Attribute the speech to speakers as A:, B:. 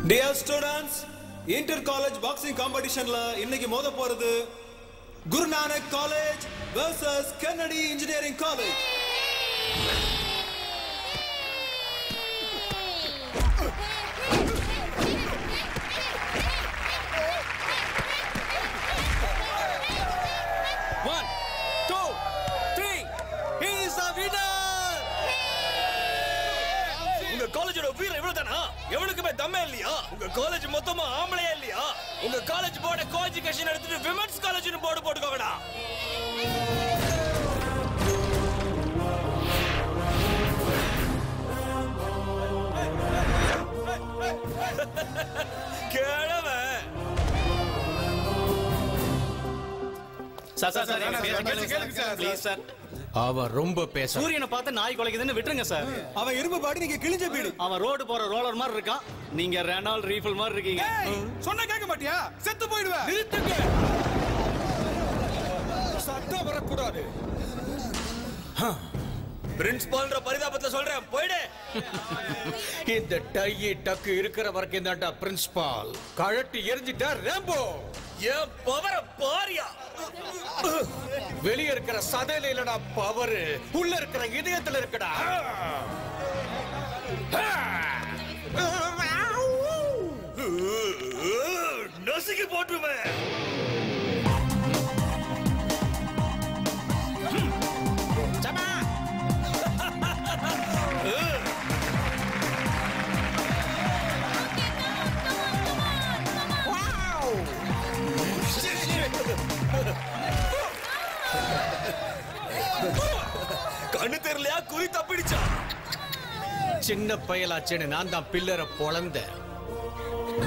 A: dear students inter college boxing காம்படிஷன்ல இன்னைக்கு மோத போறது Guru Nanak college versus Kennedy engineering college
B: one two three he is the winner
C: உங்க காலேஜோட வீரம் இவ்வளவுதானா எவனுக்குமே தம்மே இல்லையா உங்க காலேஜ் மொத்தமா ஆம்பளையா இல்லையா உங்க காலேஜ் போர்ட கோ எஜுகேஷன் எடுத்துட்டு விமென்ஸ் காலேஜ்னு போர்டு போட்டுக்கோங்கடா கிழவன்
B: சார் சார் சார் எங்க பேச கேளுங்க சார் ப்ளீஸ் சார்
D: அவன் ரொம்ப பேச
B: சூரியனை பார்த்து நாய் குலைக்குதுன்னு விட்டுருங்க சார்
A: அவன் இரும்பு பாடி நீங்க கிழிஞ்ச வீடு
B: அவன் ரோடு போற ரோலர் மாதிரி இருக்கான் நீங்க ரெனால் ரீஃபில் மாதிரி இருக்கீங்க
A: சொன்ன கேட்க மாட்டியா செத்து போயிடுவேன்
C: நிறுத்துங்க சத்தம் வரக்கூடாது பிரின்சிபால்ன்ற பரிதாபத்தை சொல்றேன் போயிடு
D: இந்த டையி டக்கு இருக்கிற வரைக்கும் தான்டா பிரின்சிபால் கழட்டி எரிஞ்சிட்டா ரேம்போ
C: என் பவர பாரியா
D: வெளிய இருக்கிற சதையில இல்லடா பவர் உள்ள இருக்கிற இதயத்துல இருக்கடா
C: நசுக்கி போட்டுருவேன் கண்ணு தெரியலையா குறி தப்பிடுச்சா
D: சின்ன பயலாச்சேன்னு நான் தான் பில்லரை பொழந்த